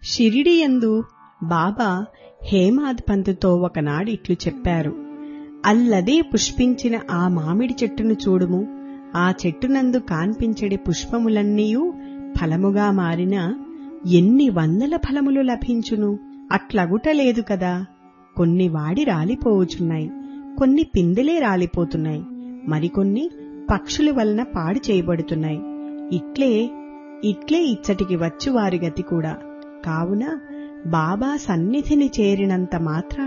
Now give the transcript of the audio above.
షిరిడియందు బాబా హేమాద్ పంతుతో ఒకనాడు ఇట్లు చెప్పారు అల్లదే పుష్పించిన ఆ మామిడి చెట్టును చూడుము ఆ చెట్టునందు కాన్పించడి పుష్పములన్నీయూ ఫలముగా మారిన ఎన్ని వందల ఫలములు లభించును అట్లగుటలేదు కదా కొన్ని వాడి రాలిపోవుచున్నాయి కొన్ని పిందెలే రాలిపోతున్నాయి మరికొన్ని పక్షుల వలన పాడు చేయబడుతున్నాయి ఇట్లే ఇట్లే ఇచ్చటికి వచ్చు వారి గతి కూడా కావున బాబా సన్నిధిని చేరినంత మాత్రాన